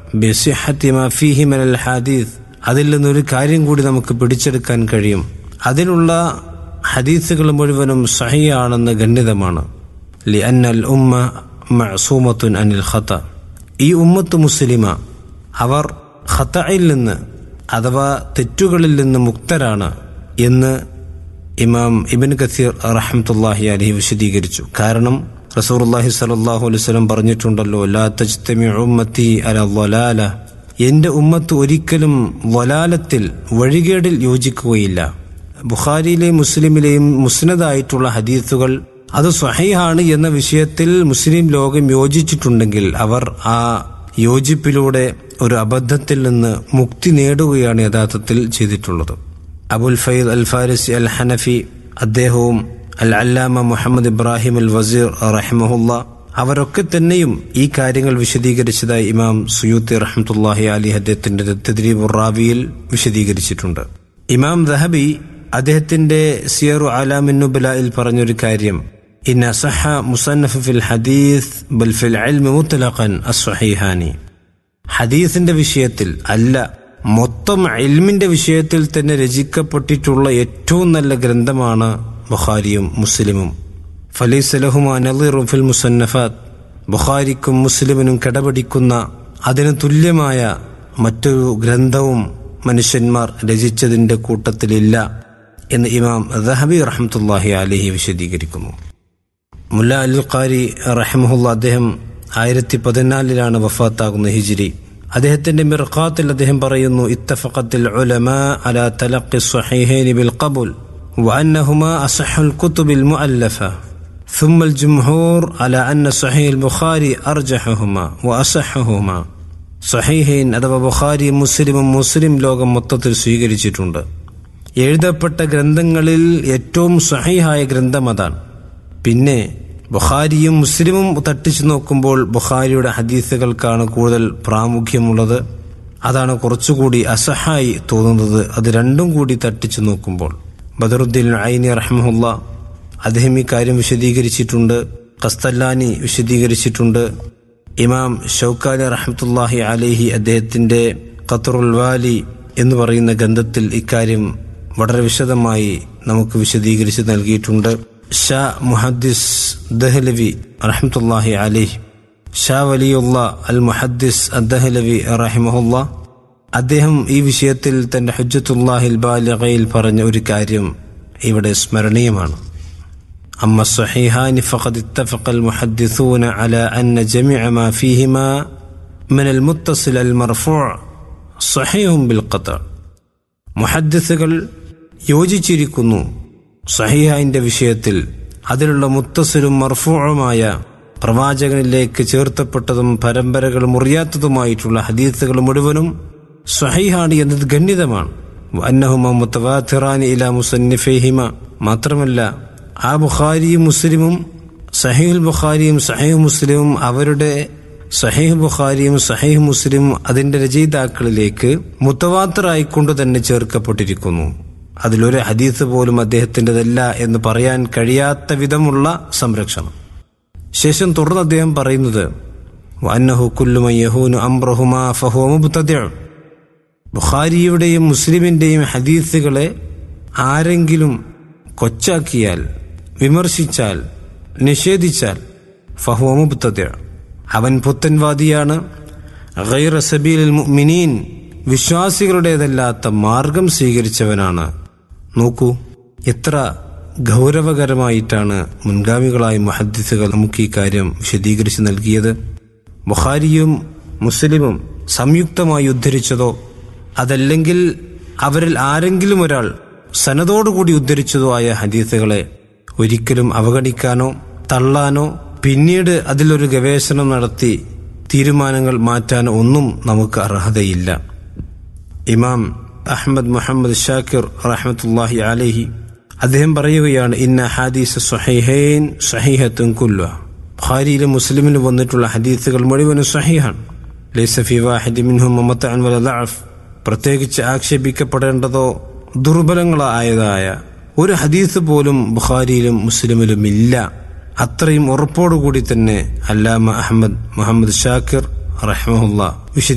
ബിസിഹത്തി മാ ഫീഹി മിനൽ ഹാദീസ് അതിൽ നിന്നൊരു കാര്യം കൂടി നമുക്ക് പിടിച്ചെടുക്കാൻ കഴിയും അതിലുള്ള ഹദീസുകൾ മുഴുവനും സഹിയാണെന്ന് ഗണ്യതമാണ് ലി അന്നൽ ഉമ്മ മഅസൂമത്തുൻ അനിൽ ഖത്ത ഈ ഉമ്മത്ത് മുസ്ലിമ അവർ ഖത്തയിൽ നിന്ന് അഥവാ തെറ്റുകളിൽ നിന്ന് മുക്തരാണ് എന്ന് ഇമാം ഇബിൻ കസീർ റഹമത്തുല്ലാഹി അലഹി വിശദീകരിച്ചു കാരണം റസൂർല്ലാഹി സലാഹു അലൈഹി സ്വലം പറഞ്ഞിട്ടുണ്ടല്ലോ ലാ തജ്തമി ഉമ്മത്തി അല വലാല എന്റെ ഉമ്മത്ത് ഒരിക്കലും വലാലത്തിൽ വഴികേടിൽ യോജിക്കുകയില്ല ബുഖാരിയിലെയും മുസ്ലിമിലെയും മുസ്നദായിട്ടുള്ള ഹദീസുകൾ അത് സ്വഹീഹാണ് എന്ന വിഷയത്തിൽ മുസ്ലിം ലോകം യോജിച്ചിട്ടുണ്ടെങ്കിൽ അവർ ആ യോജിപ്പിലൂടെ ഒരു അബദ്ധത്തിൽ നിന്ന് മുക്തി നേടുകയാണ് യഥാർത്ഥത്തിൽ ചെയ്തിട്ടുള്ളത് അബുൽ ഫൈദ് അൽ ഫാരിസി അൽ ഹനഫി അദ്ദേഹവും അൽ അല്ലാമ മുഹമ്മദ് ഇബ്രാഹിം അൽ വസീർ റഹിമഹുല്ല അവരൊക്കെ തന്നെയും ഈ കാര്യങ്ങൾ വിശദീകരിച്ചതായി ഇമാം സുയൂത്തി റഹ്മത്തുല്ലാഹി അലി അദ്ദേഹത്തിന്റെ തദ്രീബുർ റാവിയിൽ വിശദീകരിച്ചിട്ടുണ്ട് ഇമാം ദഹബി അദ്ദേഹത്തിന്റെ സിയറു അലാമിന്നുബലായിൽ പറഞ്ഞൊരു കാര്യം ഇന്ന സഹ മുസന്നഫ് ഫിൽ ഹദീസ് ബൽ ഫിൽ ഇൽമി മുത്തലഖൻ അസ്വഹീഹാനി ഹദീസിന്റെ വിഷയത്തിൽ അല്ല മൊത്തം ഇൽമിന്റെ വിഷയത്തിൽ തന്നെ രചിക്കപ്പെട്ടിട്ടുള്ള ഏറ്റവും നല്ല ഗ്രന്ഥമാണ് ബുഖാരിയും മുസ്ലിമും ഫലീസലഹുമാ നളീറും ഫിൽ മുസന്നഫാത്ത് ബുഖാരിക്കും മുസ്ലിമിനും കിടപിടിക്കുന്ന അതിന് തുല്യമായ മറ്റൊരു ഗ്രന്ഥവും മനുഷ്യന്മാർ രചിച്ചതിന്റെ കൂട്ടത്തിലില്ല എന്ന് ഇമാം ദഹബി റഹമത്തുല്ലാഹി അലഹി വിശദീകരിക്കുന്നു മുല്ല അൽ ഖാരി റഹമുല്ല അദ്ദേഹം ആയിരത്തി പതിനാലിലാണ് വഫാത്താകുന്ന ഹിജിരി അദ്ദേഹത്തിന്റെ മിർഖാത്തിൽ അദ്ദേഹം പറയുന്നു ഇത്തഫഖത്തിൽ ഉലമ അല തലഖി സ്വഹീഹൈനി ബിൽ ഖബുൽ وأنهما أصح الكتب المؤلفة ثم الجمهور على أن صحيح البخاري أرجحهما وأصحهما സഹീഹൈൻ അഥവാ ബുഖാരി മുസ്ലിമും മുസ്ലിം ലോകം മൊത്തത്തിൽ സ്വീകരിച്ചിട്ടുണ്ട് എഴുതപ്പെട്ട ഗ്രന്ഥങ്ങളിൽ ഏറ്റവും സഹീഹായ ഗ്രന്ഥം അതാണ് പിന്നെ ബുഖാരിയും മുസ്ലിമും തട്ടിച്ചു നോക്കുമ്പോൾ ബുഖാരിയുടെ ഹദീസുകൾക്കാണ് കൂടുതൽ പ്രാമുഖ്യമുള്ളത് അതാണ് കുറച്ചുകൂടി അസഹായി തോന്നുന്നത് അത് രണ്ടും കൂടി തട്ടിച്ചു നോക്കുമ്പോൾ ബദറുദ്ദീൻ ഐനി റഹ്മുല്ല അദ്ദേഹം ഈ കാര്യം വിശദീകരിച്ചിട്ടുണ്ട് കസ്തല്ലാനി വിശദീകരിച്ചിട്ടുണ്ട് ഇമാം ഷൌക്കാലി റഹമത്തുല്ലാഹി അലേഹി അദ്ദേഹത്തിന്റെ ഖത്തറുൽ വാലി എന്ന് പറയുന്ന ഗ്രന്ഥത്തിൽ ഇക്കാര്യം വളരെ വിശദമായി നമുക്ക് വിശദീകരിച്ച് നൽകിയിട്ടുണ്ട് ഷാ മുഹദ്ദിസ് ദഹ്ലവി റഹമത്തുല്ലാഹി അലിഹ് ഷാ വലിയുള്ള അൽ മുഹദ്ദിസ് അദ്ദഹ്ലവി റഹിമഹുല്ല അദ്ദേഹം ഈ വിഷയത്തിൽ തന്റെ ഹുജ്ജത്തുല്ലാഹിൽ ബാലിഗയിൽ പറഞ്ഞ ഒരു കാര്യം ഇവിടെ സ്മരണീയമാണ് أما الصحيحان فقد اتفق المحدثون على أن جميع ما فيهما من المتصل المرفوع صحيح بالقطع മുഹദ്ദിസുകൾ യോജിച്ചിരിക്കുന്നു സഹിഹായിന്റെ വിഷയത്തിൽ അതിലുള്ള മുത്തസിലും മർഫൂഴുമായ പ്രവാചകനിലേക്ക് ചേർത്തപ്പെട്ടതും പരമ്പരകൾ മുറിയാത്തതുമായിട്ടുള്ള ഹദീസുകൾ മുഴുവനും സഹിഹാണ് എന്നത് ഗണ്യതമാണ് അന്നഹുമ മുത്തവാത്തിറാനി ഇല മുസന്നിഫേഹിമ മാത്രമല്ല ആ ബുഖാരിയും മുസ്ലിമും സഹീഹുൽ ബുഖാരിയും സഹീഹ് മുസ്ലിമും അവരുടെ സഹീഹ് ബുഖാരിയും സഹീഹ് മുസ്ലിമും അതിന്റെ രചയിതാക്കളിലേക്ക് മുത്തവാത്തറായിക്കൊണ്ട് തന്നെ ചേർക്കപ്പെട്ടിരിക്കുന്നു അതിലൊരു ഹദീസ് പോലും അദ്ദേഹത്തിൻ്റെതല്ല എന്ന് പറയാൻ കഴിയാത്ത വിധമുള്ള സംരക്ഷണം ശേഷം തുടർന്ന് അദ്ദേഹം പറയുന്നത് വന്നഹു കുല്ലുമയ്യഹൂനു അംറഹുമാ ഫഹു മുബ്തദിഉ ബുഖാരിയുടെയും മുസ്ലിമിന്റെയും ഹദീസുകളെ ആരെങ്കിലും കൊച്ചാക്കിയാൽ വിമർശിച്ചാൽ നിഷേധിച്ചാൽ ഫഹുവ മുബ്തദിഉ അവൻ പുത്തൻവാദിയാണ് ഗൈറ സബീലിൽ മുഅ്മിനീൻ വിശ്വാസികളുടേതല്ലാത്ത മാർഗം സ്വീകരിച്ചവനാണ് നോക്കൂ എത്ര ഗൗരവകരമായിട്ടാണ് മുൻഗാമികളായ മുഹദ്ദിസുകൾ നമുക്ക് ഈ കാര്യം വിശദീകരിച്ച് നൽകിയത് ബുഖാരിയും മുസ്ലിമും സംയുക്തമായി ഉദ്ധരിച്ചതോ അതല്ലെങ്കിൽ അവരിൽ ആരെങ്കിലും ഒരാൾ സനതോടുകൂടി ഉദ്ധരിച്ചതോ ആയ ഹദീസുകളെ ഒരിക്കലും അവഗണിക്കാനോ തള്ളാനോ പിന്നീട് അതിലൊരു ഗവേഷണം നടത്തി തീരുമാനങ്ങൾ മാറ്റാനോ ഒന്നും നമുക്ക് അർഹതയില്ല ഇമാം അഹമ്മദ് മുഹമ്മദ് ഷാക്കിർ റഹ്മത്തുല്ലാഹി അലഹി അദ്ദേഹം പറയുകയാണ് ഇന്ന ഹദീസ് സഹീഹൈൻ സഹീഹത്തും കുല്ല ഖാരിയിലും മുസ്ലിമിലും വന്നിട്ടുള്ള ഹദീസുകൾ മുഴുവനും സഹീഹാണ് ലൈസഫി വാഹിദി മിൻഹും മമത്തഅൻ വല ദഅഫ് പ്രത്യേകിച്ച് ആക്ഷേപിക്കപ്പെടേണ്ടതോ ദുർബലങ്ങളായതായ ഒരു ഹദീസ് പോലും ബുഖാരിയിലും മുസ്ലിമിലും ഇല്ല അത്രയും ഉറപ്പോടുകൂടി തന്നെ അല്ലാമ അഹമ്മദ് മുഹമ്മദ് ഷാക്കിർ റഹ്മുല്ല വിശദീകരിച്ചു